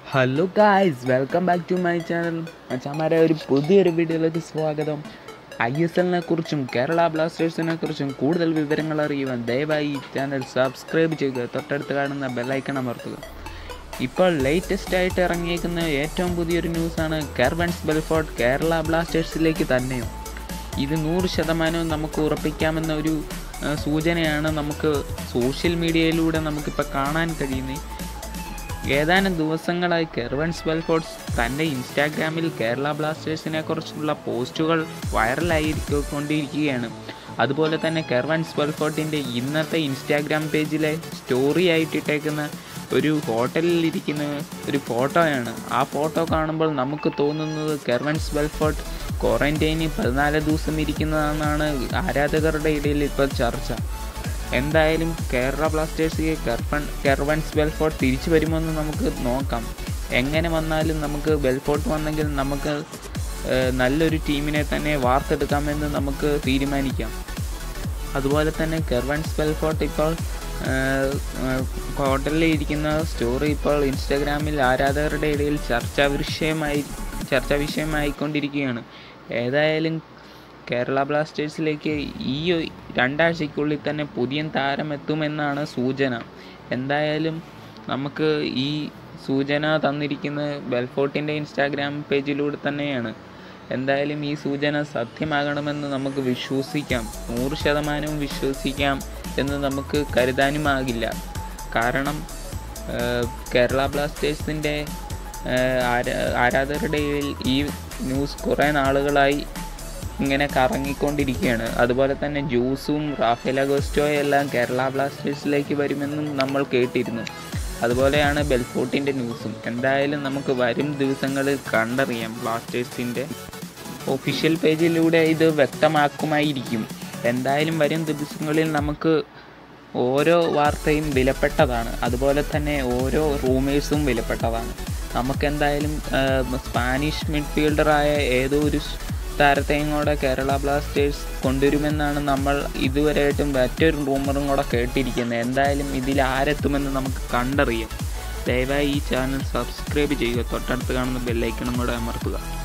hello guys welcome back to my channel മച്ചാമാരെ ഒരു പുതിയൊരു വീഡിയോയിലേക്ക് സ്വാഗതം ഐ എസ് എല്ലിനെ കുറിച്ചും കേരള ബ്ലാസ്റ്റേഴ്സിനെ കുറിച്ചും കൂടുതൽ വിവരങ്ങൾ അറിയുവാൻ ദയവായി ഈ ചാനൽ സബ്സ്ക്രൈബ് ചെയ്യുക തൊട്ടടുത്ത് കാണുന്ന ബെല്ലൈക്കൺ അമർത്തുക ഇപ്പോൾ ലേറ്റസ്റ്റ് ആയിട്ട് ഇറങ്ങിയേക്കുന്ന ഏറ്റവും പുതിയൊരു ന്യൂസാണ് കെർവൻസ് ബെൽഫോർട്ട് കേരള ബ്ലാസ്റ്റേഴ്സിലേക്ക് തന്നെയും ഇത് നൂറ് ശതമാനവും നമുക്ക് ഉറപ്പിക്കാമെന്ന ഒരു ആ, സൂചനയാണ് നമുക്ക് സോഷ്യൽ മീഡിയയിലൂടെ നമുക്കിപ്പോൾ കാണാൻ കഴിയുന്നത് ഏതാനും ദിവസങ്ങളായി കെർവൻസ് വെൽഫോർട്സ് തൻ്റെ ഇൻസ്റ്റാഗ്രാമിൽ കേരള ബ്ലാസ്റ്റേഴ്സിനെ കുറിച്ചുള്ള പോസ്റ്റുകൾ വൈറലായിരിക്കൊണ്ടിരിക്കുകയാണ് അതുപോലെ തന്നെ കെർവൻസ് വെൽഫോർട്ടിൻ്റെ ഇന്നത്തെ ഇൻസ്റ്റാഗ്രാം പേജിലെ സ്റ്റോറി ആയിട്ടിട്ടേക്കുന്ന ഒരു ഹോട്ടലിൽ ഇരിക്കുന്ന ഒരു ഫോട്ടോയാണ് ആ ഫോട്ടോ കാണുമ്പോൾ നമുക്ക് തോന്നുന്നത് കെർവൻസ് വെൽഫോർട്ട് ക്വാറന്റൈനിൽ പതിനാല് ദിവസം ഇരിക്കുന്നതെന്നാണ് ആരാധകരുടെ ഇടയിൽ ഇപ്പോൾ ചർച്ച എന്തായാലും കേരള ബ്ലാസ്റ്റേഴ്സിಗೆ കെർവൺ കെർവൻസ് ബെൽഫോർട്ട് തിരിച്ചു വരുമെന്ന് നമുക്ക് നോക്കാം എങ്ങനെ വന്നാലും നമുക്ക് ബെൽഫോർട്ട് വന്നെങ്കിൽ നമുക്ക് ഏഹ്, നല്ലൊരു ടീമിനെ തന്നെ വാർത്തെടുക്കാമെന്ന് നമുക്ക് തീരുമാനിക്കാം അതുപോലെ തന്നെ കെർവൻസ് ബെൽഫോർട്ട് ഇപ്പോൾ ഏഹ്, ഏഹ്, ഹോട്ടലിൽ ഇരിക്കുന്ന സ്റ്റോറി ഇപ്പോൾ ഇൻസ്റ്റാഗ്രാമിൽ ആരാധകരുടെ ഇടയിൽ ചർച്ചാ വിഷയമായി ചർച്ചാ വിഷയമായിക്കൊണ്ടിരിക്കുകയാണ് ഏതായാലും കേരള ബ്ലാസ്റ്റേഴ്സിലേക്ക് ഈ ഒ- രണ്ടാഴ്ചയ്ക്കുള്ളിൽ തന്നെ പുതിയ താരം എത്തുമെന്നാണ് സൂചന എന്തായാലും നമുക്ക് ഈ സൂചന തന്നിരിക്കുന്നത് ബെൽഫോർട്ടിൻ്റെ ഇൻസ്റ്റാഗ്രാം പേജിലൂടെ തന്നെയാണ് എന്തായാലും ഈ സൂചന സത്യമാകണമെന്ന് നമുക്ക് വിശ്വസിക്കാം നൂറ് ശതമാനവും വിശ്വസിക്കാം എന്ന് നമുക്ക് കരുതാനുമാകില്ല കാരണം ഏഹ്, കേരള ബ്ലാസ്റ്റേഴ്സിൻ്റെ ഏഹ്, ആരാ ആരാധകരുടെ ഇടയിൽ ഈ ന്യൂസ് കുറേ നാളുകളായി ഇങ്ങനെ കറങ്ങിക്കൊണ്ടിരിക്കുകയാണ് അതുപോലെ തന്നെ ജ്യൂസും റാഫേൽ അഗോസ്റ്റോയും എല്ലാം കേരള ബ്ലാസ്റ്റേഴ്സിലേക്ക് വരുമെന്നും നമ്മൾ കേട്ടിരുന്നു അതുപോലെയാണ് ബെൽഫോർട്ടിൻ്റെ ന്യൂസും എന്തായാലും നമുക്ക് വരും ദിവസങ്ങളിൽ കണ്ടറിയാം ബ്ലാസ്റ്റേഴ്സിൻ്റെ ഒഫീഷ്യൽ പേജിലൂടെ ഇത് വ്യക്തമാക്കുമായിരിക്കും എന്തായാലും വരും ദിവസങ്ങളിൽ നമുക്ക് ഓരോ വാർത്തയും വിലപ്പെട്ടതാണ് അതുപോലെ തന്നെ ഓരോ റൂമേഴ്സും വിലപ്പെട്ടതാണ് നമുക്കെന്തായാലും ആ, സ്പാനിഷ് മിഡ്ഫീൽഡറായ ഏതോ ഒരു സ് താരത്തെയും കൂടെ കേരള ബ്ലാസ്റ്റേഴ്സ് കൊണ്ടുവരുമെന്നാണ് നമ്മൾ ഇതുവരെയായിട്ടും മറ്റൊരു റൂമറും കൂടെ കേട്ടിരിക്കുന്നത് എന്തായാലും ഇതിൽ ആരെത്തുമെന്ന് നമുക്ക് കണ്ടറിയാം ദയവായി ഈ ചാനൽ സബ്സ്ക്രൈബ് ചെയ്യുക തൊട്ടടുത്ത് കാണുന്ന ബെല്ലൈക്കണും കൂടെ അമർത്തുക